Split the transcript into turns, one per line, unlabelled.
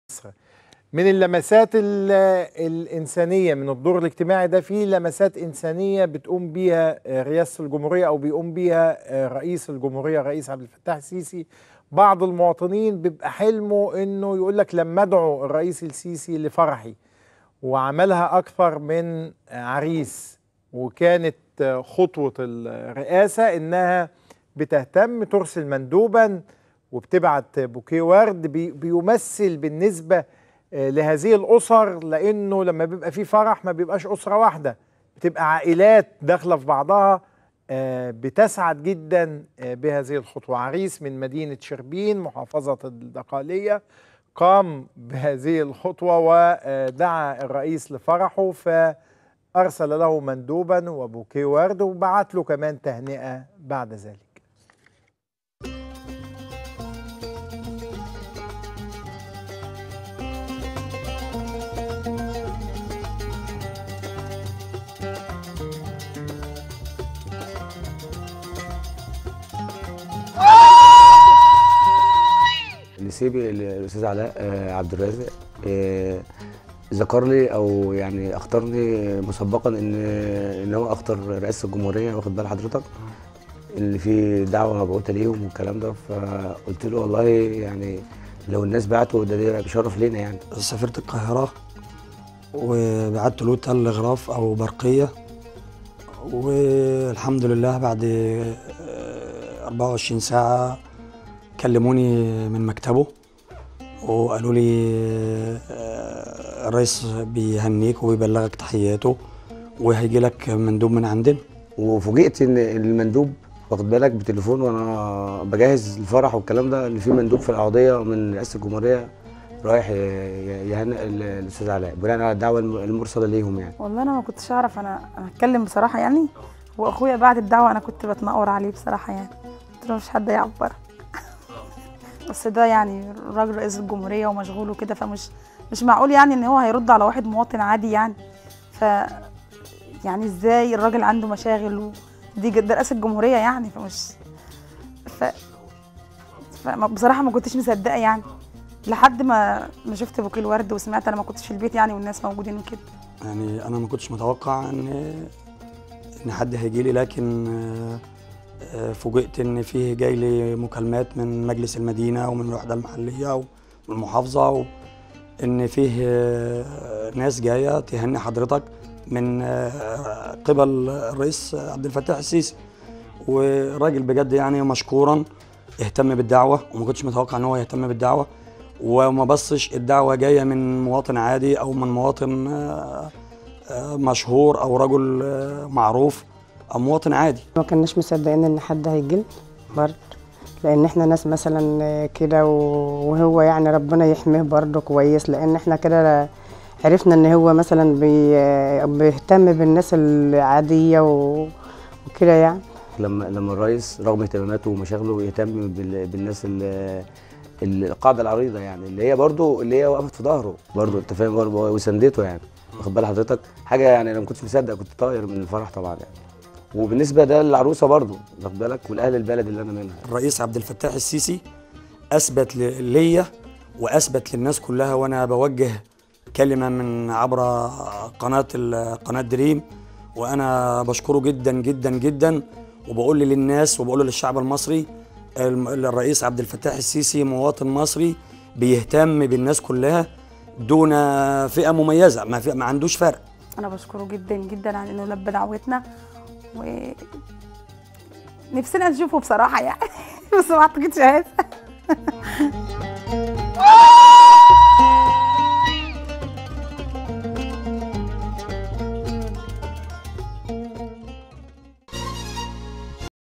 مصر من اللمسات ال- الإنسانية من الدور الاجتماعي ده في لمسات إنسانية بتقوم بيها آه، رئاسة الجمهورية أو بيقوم بيها آه، رئيس الجمهورية رئيس عبد الفتاح السيسي بعض المواطنين بيبقى حلمه إنه يقول لك لما أدعو الرئيس السيسي لفرحي وعملها أكثر من عريس وكانت آه، خطوة الرئاسة إنها بتهتم ترسل مندوبا وبتبعت بوكيه ورد بي بيمثل بالنسبة آه، لهذه الأسر لأنه لما بيبقى في فرح ما بيبقاش أسرة واحدة بتبقى عائلات داخلة في بعضها آه، بتسعد جدا آه، بهذه الخطوة عريس من مدينة شربين محافظة الدقالية قام بهذه الخطوة ودعا الرئيس لفرحه فأرسل له مندوبا وبوكيه ورد وبعت له كمان تهنئة بعد ذلك
اللي سيبي الاستاذ علاء آه، عبد الرازق آه، ذكر لي او يعني اختارني مسبقا ان ان هو اختار رئاسه الجمهوريه واخد بال حضرتك اللي في دعوه مبعوثه ليهم والكلام ده فقلت له والله يعني لو الناس بعتوا ده ده بشرف لينا يعني
سافرت القاهرة وبعت له تلغراف أو برقية والحمد لله بعد آه، 24 ساعة كلموني من مكتبه وقالوا لي آه، الرئيس بيهنيك وبيبلغك تحياته وهيجي لك مندوب من عندنا
وفوجئت ان المندوب واخد بالك بتليفون وانا بجهز الفرح والكلام ده ان في مندوب في العرضيه من رئاسه الجمهوريه رايح ي- ي- يهنئ ال- الاستاذ علاء بناء على الدعوه الم- المرسله ليهم يعني
والله انا ما كنتش اعرف انا انا هتكلم بصراحه يعني واخويا بعد الدعوه انا كنت بتنقر عليه بصراحه يعني قلت له مفيش حد يعبر بس ده يعني راجل رئيس الجمهوريه ومشغول وكده فمش مش معقول يعني ان هو هيرد على واحد مواطن عادي يعني ف يعني ازاي الراجل عنده مشاغل و... دي جد- ده رئاسه الجمهوريه يعني فمش ف... فما- بصراحه ما كنتش مصدقه يعني لحد ما ما شفت بوكيه الورد وسمعت انا ما كنتش في البيت يعني والناس موجودين وكده
يعني انا ما كنتش متوقع ان ان حد هيجي لي لكن آه، آه، فوجئت ان فيه جاي لي مكالمات من مجلس المدينه ومن الوحده المحليه ومن المحافظه و ان فيه آه، ناس جايه تهني حضرتك من آه، قبل الرئيس عبد الفتاح السيسي وراجل بجد يعني مشكورا اهتم بالدعوه وما كنتش متوقع ان هو يهتم بالدعوه وما بصش الدعوه جايه من مواطن عادي او من مواطن آه، آه، مشهور او رجل آه، معروف او مواطن عادي
ما كناش مصدقين ان حد هيجي برضه لان احنا ناس مثلا كده و- وهو يعني ربنا يحميه برضه كويس لان احنا كده عرفنا ان هو مثلا بي بيهتم بالناس العاديه و- وكده يعني
لما لما الرئيس رغم اهتماماته ومشاغله يهتم بال- بالناس ال- ال- القاعده العريضه يعني اللي هي برضو اللي هي وقفت في ظهره برضو انت فاهم برضو وسندته يعني واخد بال حضرتك حاجه يعني انا ما كنتش مصدق كنت طاير من الفرح طبعا يعني وبالنسبه ده للعروسه برضو واخد بالك والاهل البلد اللي انا منها
الرئيس عبد الفتاح السيسي اثبت ل- ليا واثبت للناس كلها وانا بوجه كلمه من عبر قناه ال- قناه دريم وانا بشكره جدا جدا جدا وبقول للناس وبقول للشعب المصري الم- الرئيس عبد الفتاح السيسي مواطن مصري بيهتم بالناس كلها دون فئه مميزه ما, في ما عندوش فرق
انا بشكره جدا جدا على انه لبى دعوتنا و نفسنا نشوفه بصراحه يعني بس ما اعتقدش هذا